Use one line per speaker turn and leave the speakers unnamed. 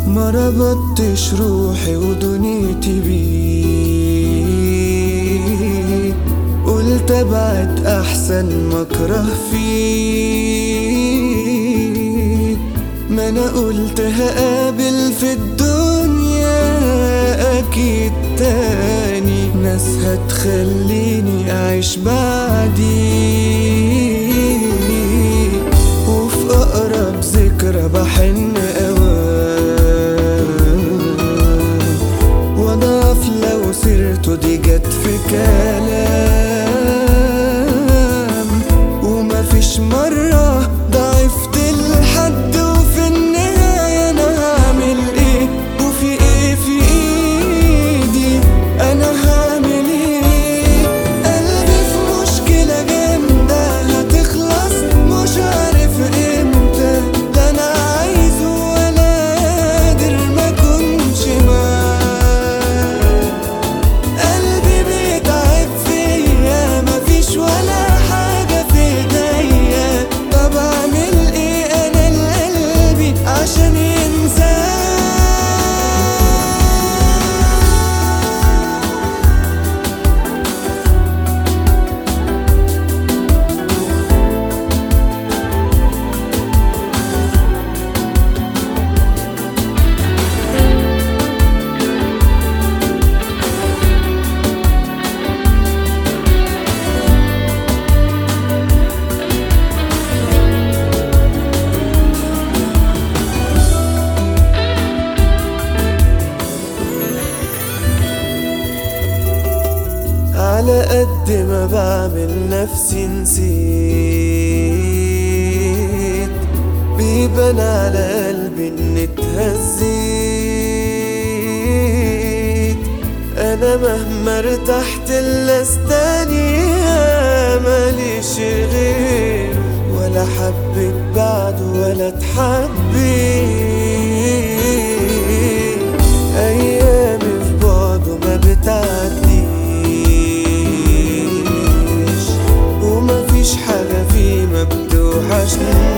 ما ربطتش روحي ودنيتي بيه قلت ابعد احسن ما اكره فيه ما انا قلت هقابل في الدنيا اكيد تاني ناس هتخليني اعيش بعدي وفي اقرب ذكرى بحن اوام واضعف لو سيرته دي جت في كلام ومفيش مرة ضعفت لحد وفي النهاية أنا هعمل إيه وفي إيه في إيدي أنا هعمل إيه قلبي في مشكلة جامدة هتخلص مش عارف إمتى لا أنا عايزه ولا قادر ما كنش معاه قلبي بيتعب فيا مفيش ولا حاجة في ايديا طب اعمل ايه انا لقلبي عشان ينساه على قد ما بعمل نفسي نسيت بيبان على قلبي اني اتهزيت انا مهما ارتحت الا استنيها ماليش غير ولا حبيت بعده ولا اتحبيت ايامي في بعده ما بتعديش ومفيش حاجة فيه ما بتوحشنيش